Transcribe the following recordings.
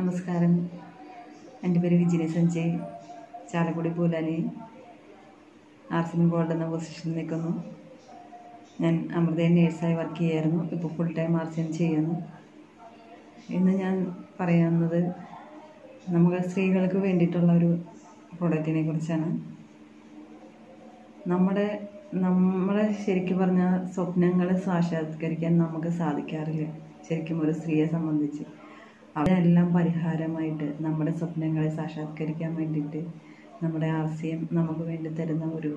നമസ്കാരം എൻ്റെ പേര് വിജിനി സഞ്ജയ് ചാലക്കുടി പൂലാനി ആർസിമി ഗോൾഡ് എന്ന പൊസിഷനിൽ നിൽക്കുന്നു ഞാൻ അമൃതയിൽ നേഴ്സായി വർക്ക് ചെയ്യായിരുന്നു ഇപ്പോൾ ഫുൾ ടൈം ആർസിഎം ചെയ്യുന്നു ഇന്ന് ഞാൻ പറയുന്നത് നമുക്ക് സ്ത്രീകൾക്ക് വേണ്ടിയിട്ടുള്ള ഒരു പ്രൊഡക്റ്റിനെ കുറിച്ചാണ് നമ്മുടെ നമ്മളെ ശരിക്കും പറഞ്ഞാൽ സ്വപ്നങ്ങൾ സാക്ഷാത്കരിക്കാൻ നമുക്ക് സാധിക്കാറില്ല ശരിക്കും ഒരു സ്ത്രീയെ സംബന്ധിച്ച് അതിനെല്ലാം പരിഹാരമായിട്ട് നമ്മുടെ സ്വപ്നങ്ങളെ സാക്ഷാത്കരിക്കാൻ വേണ്ടിയിട്ട് നമ്മുടെ ആർസിയം നമുക്ക് വേണ്ടി തരുന്ന ഒരു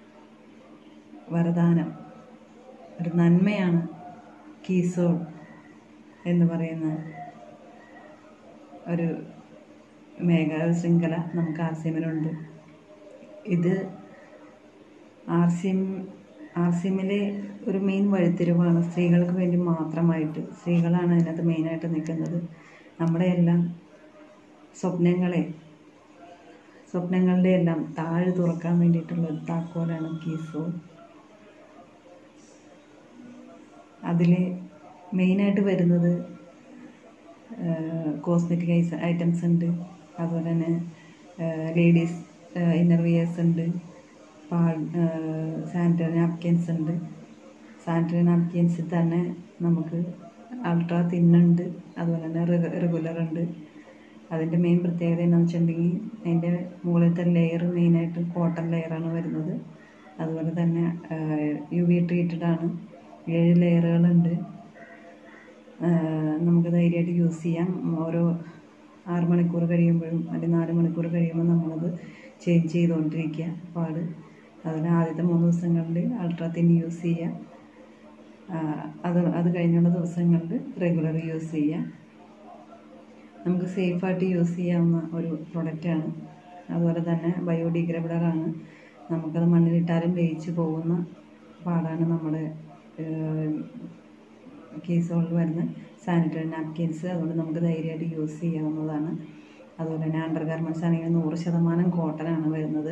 വരദാനം ഒരു നന്മയാണ് കീസോൾ എന്ന് പറയുന്ന ഒരു മേഘ ശൃംഖല നമുക്ക് ആർസിയമിനുണ്ട് ഇത് ആർസിയം ആർസിയമിലെ ഒരു മെയിൻ വഴിത്തിരിവാണ് സ്ത്രീകൾക്ക് വേണ്ടി മാത്രമായിട്ട് സ്ത്രീകളാണ് അതിനകത്ത് മെയിനായിട്ട് നിൽക്കുന്നത് നമ്മുടെ എല്ലാം സ്വപ്നങ്ങളെ സ്വപ്നങ്ങളുടെ എല്ലാം താഴ് തുറക്കാൻ വേണ്ടിയിട്ടുള്ള ഒരു താക്കോലാണ് കീസോ അതിൽ മെയിനായിട്ട് വരുന്നത് കോസ്മെറ്റിക് ഐറ്റംസ് ഉണ്ട് അതുപോലെ തന്നെ ലേഡീസ് ഇന്നർ വിയേഴ്സ് ഉണ്ട് പാ സാനിറ്ററി നാപ്കിൻസ് ഉണ്ട് സാനിറ്ററി നാപ്കിൻസിൽ തന്നെ നമുക്ക് അൾട്രാ തിന്നുണ്ട് അതുപോലെ തന്നെ റെഗുലർ ഉണ്ട് അതിൻ്റെ മെയിൻ പ്രത്യേകത എന്താണെന്ന് വെച്ചിട്ടുണ്ടെങ്കിൽ അതിൻ്റെ മുകളിലത്തെ ലെയർ മെയിനായിട്ട് കോട്ടൺ ലെയറാണ് വരുന്നത് അതുപോലെ തന്നെ യു വി ട്രീറ്റഡ് ആണ് ഏഴ് ലെയറുകളുണ്ട് നമുക്ക് ധൈര്യമായിട്ട് യൂസ് ചെയ്യാം ഓരോ ആറ് മണിക്കൂർ കഴിയുമ്പോഴും അല്ലെങ്കിൽ നാല് മണിക്കൂർ കഴിയുമ്പോൾ നമ്മളത് ചേഞ്ച് ചെയ്തുകൊണ്ടിരിക്കുക പാട് അതുപോലെ ആദ്യത്തെ മൂന്ന് ദിവസങ്ങളിൽ അൾട്രാ തിൻ യൂസ് ചെയ്യുക അത് അത് കഴിഞ്ഞുള്ള ദിവസങ്ങളിൽ റെഗുലർ യൂസ് ചെയ്യുക നമുക്ക് സേഫായിട്ട് യൂസ് ചെയ്യാവുന്ന ഒരു പ്രൊഡക്റ്റാണ് അതുപോലെ തന്നെ ബയോഡിഗ്രേഡബിളാണ് നമുക്കത് മണ്ണിലിട്ടാലും ലയിച്ച് പോകുന്ന പാടാണ് നമ്മുടെ കേസുകളിൽ വരുന്ന സാനിറ്ററി നാപ്കിൻസ് അതുകൊണ്ട് നമുക്ക് ധൈര്യമായിട്ട് യൂസ് ചെയ്യാവുന്നതാണ് അതുപോലെ തന്നെ അണ്ടർ ഗാർമെൻറ്റ്സ് ആണെങ്കിൽ നൂറ് ശതമാനം കോട്ടനാണ് വരുന്നത്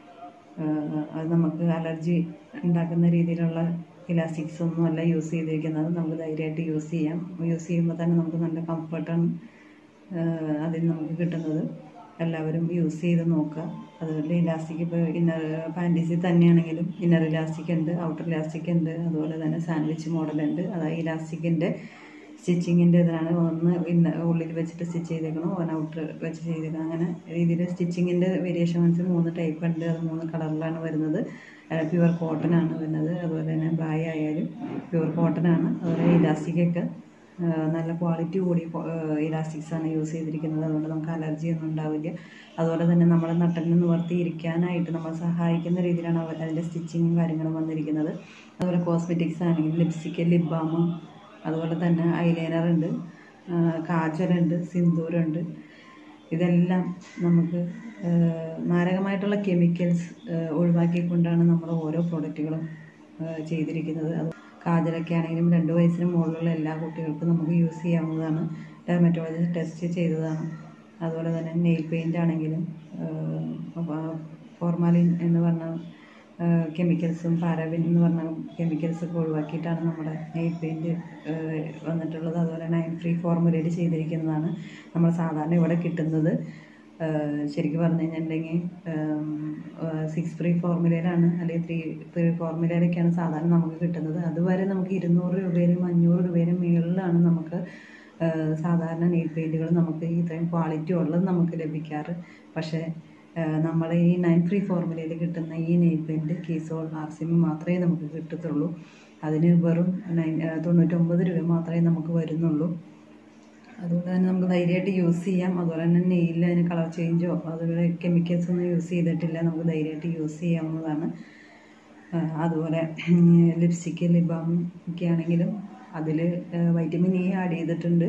അത് നമുക്ക് അലർജി ഉണ്ടാക്കുന്ന രീതിയിലുള്ള ഇലാസ്റ്റിക്സ് ഒന്നും അല്ല യൂസ് ചെയ്തിരിക്കുന്നത് നമുക്ക് ധൈര്യമായിട്ട് യൂസ് ചെയ്യാം യൂസ് ചെയ്യുമ്പോൾ തന്നെ നമുക്ക് നല്ല കംഫർട്ടാണ് അതിൽ നമുക്ക് കിട്ടുന്നത് എല്ലാവരും യൂസ് ചെയ്ത് നോക്കുക അതുപോലെ ഇലാസ്റ്റിക് ഇപ്പോൾ ഇന്നർ പാൻറ്റീസിൽ തന്നെയാണെങ്കിലും ഇന്നർ ഇലാസ്റ്റിക് ഉണ്ട് ഔട്ടർ ഇലാസ്റ്റിക് ഉണ്ട് അതുപോലെ തന്നെ സാൻഡ്വിച്ച് മോഡലുണ്ട് അതായത് ഇലാസ്റ്റിക്കിൻ്റെ സ്റ്റിച്ചിങ്ങിൻ്റെ ഇതിലാണ് ഒന്ന് ഇന്ന ഉള്ളിൽ വെച്ചിട്ട് സ്റ്റിച്ച് ചെയ്തേക്കണം ഒന്ന് ഔട്ടർ വെച്ച് ചെയ്തേക്കണം അങ്ങനെ രീതിയിൽ സ്റ്റിച്ചിങ്ങിൻ്റെ വേരിയേഷൻസ് മൂന്ന് ടൈപ്പ് ഉണ്ട് അത് മൂന്ന് കളറിലാണ് വരുന്നത് പ്യുവർ കോട്ടൺ ആണ് വരുന്നത് അതുപോലെ തന്നെ ബ്ലായ് ആയാലും പ്യുവർ കോട്ടൺ ആണ് അതുപോലെ ഇലാസ്റ്റിക്കൊക്കെ നല്ല ക്വാളിറ്റി കൂടി ഇലാസ്റ്റിക്സ് ആണ് യൂസ് ചെയ്തിരിക്കുന്നത് അതുകൊണ്ട് നമുക്ക് അലർജി ഒന്നും ഉണ്ടാവില്ല അതുപോലെ തന്നെ നമ്മുടെ നട്ടലിന് നിവർത്തി ഇരിക്കാനായിട്ട് നമ്മളെ സഹായിക്കുന്ന രീതിയിലാണ് അവർ അതിൻ്റെ സ്റ്റിച്ചിങ്ങും കാര്യങ്ങളും വന്നിരിക്കുന്നത് അതുപോലെ കോസ്മെറ്റിക്സ് ആണെങ്കിൽ ലിപ്സ്റ്റിക്ക് ലിപ് ബാം അതുപോലെ തന്നെ ഐലൈനർ ഉണ്ട് കാജലുണ്ട് സിന്ദൂരുണ്ട് ഇതെല്ലാം നമുക്ക് മാരകമായിട്ടുള്ള കെമിക്കൽസ് ഒഴിവാക്കിക്കൊണ്ടാണ് നമ്മൾ ഓരോ പ്രൊഡക്റ്റുകളും ചെയ്തിരിക്കുന്നത് അത് കാജലൊക്കെ ആണെങ്കിലും രണ്ട് വയസ്സിന് മുകളിലുള്ള എല്ലാ കുട്ടികൾക്കും നമുക്ക് യൂസ് ചെയ്യാവുന്നതാണ് ഡെർമറ്റോളജിസ്റ്റ് ടെസ്റ്റ് ചെയ്തതാണ് അതുപോലെ തന്നെ നെയിൽ പെയിൻ്റ് ആണെങ്കിലും ഫോർമാലിൻ എന്ന് പറഞ്ഞ കെമിക്കൽസും പാരബിൻ എന്ന് പറഞ്ഞ കെമിക്കൽസൊക്കെ ഒഴിവാക്കിയിട്ടാണ് നമ്മുടെ നെയിൽ പെയിൻറ്റ് വന്നിട്ടുള്ളത് അതുപോലെ നയൻ ഫ്രീ ഫോർമുലയിൽ ചെയ്തിരിക്കുന്നതാണ് നമ്മൾ സാധാരണ ഇവിടെ കിട്ടുന്നത് ശരിക്കും പറഞ്ഞു കഴിഞ്ഞിട്ടുണ്ടെങ്കിൽ സിക്സ് ഫ്രീ ഫോർമുലയിലാണ് അല്ലെങ്കിൽ ത്രീ ഫ്രീ ഫോർമുലയിലൊക്കെയാണ് സാധാരണ നമുക്ക് കിട്ടുന്നത് അതുവരെ നമുക്ക് ഇരുന്നൂറ് രൂപയിലും അഞ്ഞൂറ് രൂപയിലും മുകളിലാണ് നമുക്ക് സാധാരണ നെയിൽ പെയിൻറ്റുകൾ നമുക്ക് ഇത്രയും ക്വാളിറ്റി ഉള്ളത് നമുക്ക് ലഭിക്കാറ് പക്ഷേ നമ്മൾ ഈ നയൻ ഫ്രീ ഫോർമുലയിൽ കിട്ടുന്ന ഈ നെയിൽ പെയിൻറ്റ് കീസോൾ ആർസിമി മാത്രമേ നമുക്ക് കിട്ടത്തുള്ളൂ അതിന് വെറും നയൻ തൊണ്ണൂറ്റൊമ്പത് രൂപ മാത്രമേ നമുക്ക് വരുന്നുള്ളൂ അതുകൊണ്ട് തന്നെ നമുക്ക് ധൈര്യമായിട്ട് യൂസ് ചെയ്യാം അതുപോലെ തന്നെ നെയിലിൽ അതിന് കളർ ചേഞ്ചോ അതുപോലെ കെമിക്കൽസ് ഒന്നും യൂസ് ചെയ്തിട്ടില്ല നമുക്ക് ധൈര്യമായിട്ട് യൂസ് ചെയ്യാവുന്നതാണ് അതുപോലെ ലിപ്സ്റ്റിക്ക് ലിബാം ഒക്കെ ആണെങ്കിലും അതിൽ വൈറ്റമിൻ ഇ ആഡ് ചെയ്തിട്ടുണ്ട്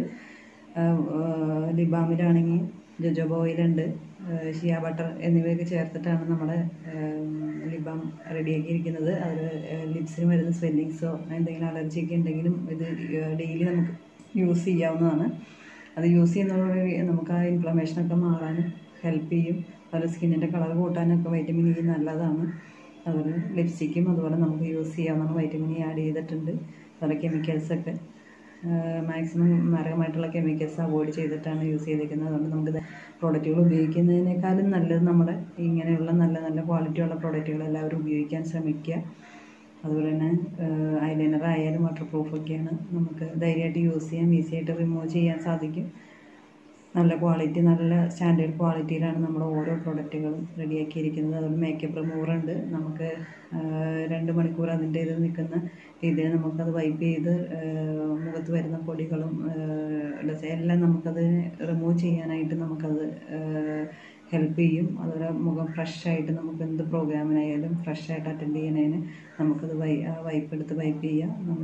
ലിബാമിലാണെങ്കിൽ ജോജോബ ഓയിലുണ്ട് ഷിയ ബട്ടർ എന്നിവയൊക്കെ ചേർത്തിട്ടാണ് നമ്മുടെ ലിബാം റെഡിയാക്കിയിരിക്കുന്നത് അത് ലിപ്സിന് വരുന്ന സ്വെല്ലിങ്സോ എന്തെങ്കിലും അലർജിയൊക്കെ ഉണ്ടെങ്കിലും ഇത് ഡെയിലി നമുക്ക് യൂസ് ചെയ്യാവുന്നതാണ് അത് യൂസ് ചെയ്യുന്നതോടുകൂടി നമുക്ക് ആ ഇൻഫ്ലമേഷനൊക്കെ മാറാനും ഹെൽപ്പ് ചെയ്യും അതുപോലെ സ്കിന്നിൻ്റെ കളർ കൂട്ടാനൊക്കെ വൈറ്റമിൻ ഇ നല്ലതാണ് അതുപോലെ ലിപ്സ്റ്റിക്കും അതുപോലെ നമുക്ക് യൂസ് ചെയ്യാവുന്ന വൈറ്റമിൻ ഇ ആഡ് ചെയ്തിട്ടുണ്ട് അതുപോലെ കെമിക്കൽസൊക്കെ മാക്സിമം മാരകമായിട്ടുള്ള കെമിക്കൽസ് അവോയ്ഡ് ചെയ്തിട്ടാണ് യൂസ് ചെയ്തിരിക്കുന്നത് അതുകൊണ്ട് നമുക്ക് പ്രോഡക്റ്റുകൾ ഉപയോഗിക്കുന്നതിനേക്കാളും നല്ലത് നമ്മുടെ ഇങ്ങനെയുള്ള നല്ല നല്ല ക്വാളിറ്റിയുള്ള പ്രോഡക്റ്റുകൾ എല്ലാവരും ഉപയോഗിക്കാൻ ശ്രമിക്കുക അതുപോലെ തന്നെ ഐലൈനർ ആയാലും വാട്ടർ പ്രൂഫൊക്കെയാണ് നമുക്ക് ധൈര്യമായിട്ട് യൂസ് ചെയ്യാം ഈസി ആയിട്ട് റിമൂവ് ചെയ്യാൻ സാധിക്കും നല്ല ക്വാളിറ്റി നല്ല സ്റ്റാൻഡേർഡ് ക്വാളിറ്റിയിലാണ് നമ്മൾ ഓരോ പ്രൊഡക്റ്റുകളും റെഡിയാക്കിയിരിക്കുന്നത് അതുകൊണ്ട് മേക്കപ്പ് റിമൂവർ ഉണ്ട് നമുക്ക് രണ്ട് മണിക്കൂർ അതിൻ്റെ ഇത് നിൽക്കുന്ന രീതിയിൽ നമുക്കത് വൈപ്പ് ചെയ്ത് മുഖത്ത് വരുന്ന പൊടികളും ഡസ് എല്ലാം നമുക്കത് റിമൂവ് ചെയ്യാനായിട്ട് നമുക്കത് ഹെൽപ്പ് ചെയ്യും അതുപോലെ മുഖം ഫ്രഷായിട്ട് നമുക്ക് എന്ത് പ്രോഗ്രാമിനായാലും ഫ്രഷായിട്ട് അറ്റൻഡ് ചെയ്യുന്നതിന് നമുക്കത് വൈ വൈപ്പ് എടുത്ത് വൈപ്പ് ചെയ്യാം നമ്മൾ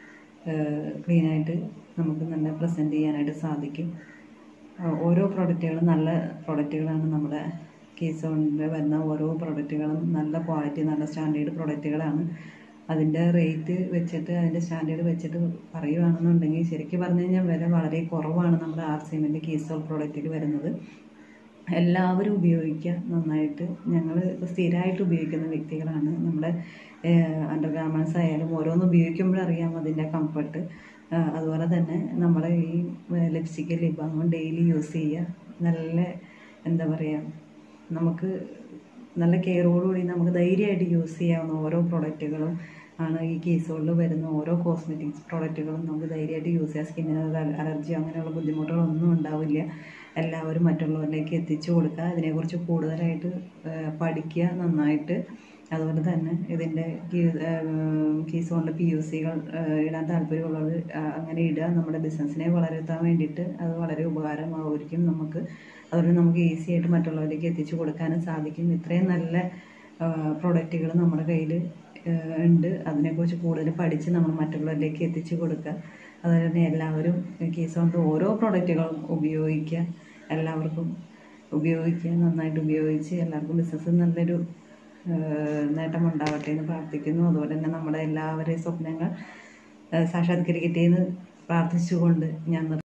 ക്ലീനായിട്ട് നമുക്ക് നല്ല പ്രസൻറ്റ് ചെയ്യാനായിട്ട് സാധിക്കും ഓരോ പ്രൊഡക്റ്റുകളും നല്ല പ്രൊഡക്റ്റുകളാണ് നമ്മുടെ കേസോണിൽ വരുന്ന ഓരോ പ്രൊഡക്റ്റുകളും നല്ല ക്വാളിറ്റി നല്ല സ്റ്റാൻഡേർഡ് പ്രൊഡക്റ്റുകളാണ് അതിൻ്റെ റേറ്റ് വെച്ചിട്ട് അതിൻ്റെ സ്റ്റാൻഡേർഡ് വെച്ചിട്ട് പറയുകയാണെന്നുണ്ടെങ്കിൽ ശരിക്കും പറഞ്ഞു കഴിഞ്ഞാൽ വില വളരെ കുറവാണ് നമ്മുടെ ആർ സിമെൻ്റ് കേസോൾ പ്രൊഡക്റ്റിൽ വരുന്നത് എല്ലാവരും ഉപയോഗിക്കുക നന്നായിട്ട് ഞങ്ങൾ ഇപ്പോൾ സ്ഥിരമായിട്ട് ഉപയോഗിക്കുന്ന വ്യക്തികളാണ് നമ്മുടെ അണ്ടർ ഗാർമെൻറ്റ്സ് ആയാലും ഓരോന്ന് ഉപയോഗിക്കുമ്പോഴറിയാം അതിൻ്റെ കംഫർട്ട് അതുപോലെ തന്നെ നമ്മുടെ ഈ lipstick lip balm daily use ചെയ്യുക നല്ല എന്താ പറയുക നമുക്ക് നല്ല കെയറോടുകൂടി നമുക്ക് ധൈര്യമായിട്ട് യൂസ് ചെയ്യാവുന്ന ഓരോ പ്രൊഡക്റ്റുകളും ആണ് ഈ കേസുകളിൽ വരുന്ന ഓരോ കോസ്മെറ്റിക്സ് പ്രൊഡക്റ്റുകളും നമുക്ക് ധൈര്യമായിട്ട് യൂസ് ചെയ്യാം സ്കിന്നിന് അലർജി അങ്ങനെയുള്ള ബുദ്ധിമുട്ടുകളൊന്നും ഉണ്ടാവില്ല എല്ലാവരും മറ്റുള്ളവരിലേക്ക് എത്തിച്ചു കൊടുക്കുക അതിനെക്കുറിച്ച് കൂടുതലായിട്ട് പഠിക്കുക നന്നായിട്ട് അതുപോലെ തന്നെ ഇതിൻ്റെ കീസോണിൻ്റെ പി യു സികൾ ഇടാൻ താല്പര്യമുള്ളവർ അങ്ങനെ ഇടുക നമ്മുടെ ബിസിനസ്സിനെ വളർത്താൻ വേണ്ടിയിട്ട് അത് വളരെ ഉപകാരമായിരിക്കും നമുക്ക് അതുപോലെ നമുക്ക് ഈസി ആയിട്ട് മറ്റുള്ളവരിലേക്ക് എത്തിച്ചു കൊടുക്കാനും സാധിക്കും ഇത്രയും നല്ല പ്രൊഡക്റ്റുകൾ നമ്മുടെ കയ്യിൽ ഉണ്ട് അതിനെക്കുറിച്ച് കൂടുതൽ പഠിച്ച് നമ്മൾ മറ്റുള്ളവരിലേക്ക് എത്തിച്ചു കൊടുക്കുക അതുപോലെ തന്നെ എല്ലാവരും കീസോണിൻ്റെ ഓരോ പ്രൊഡക്റ്റുകളും ഉപയോഗിക്കുക എല്ലാവർക്കും ഉപയോഗിക്കുക നന്നായിട്ട് ഉപയോഗിച്ച് എല്ലാവർക്കും ബിസിനസ് നല്ലൊരു നേട്ടമുണ്ടാവട്ടെ എന്ന് പ്രാർത്ഥിക്കുന്നു അതുപോലെ തന്നെ നമ്മുടെ എല്ലാവരുടെയും സ്വപ്നങ്ങൾ സാക്ഷാത്കരിക്കട്ടെ എന്ന് പ്രാർത്ഥിച്ചുകൊണ്ട് ഞാൻ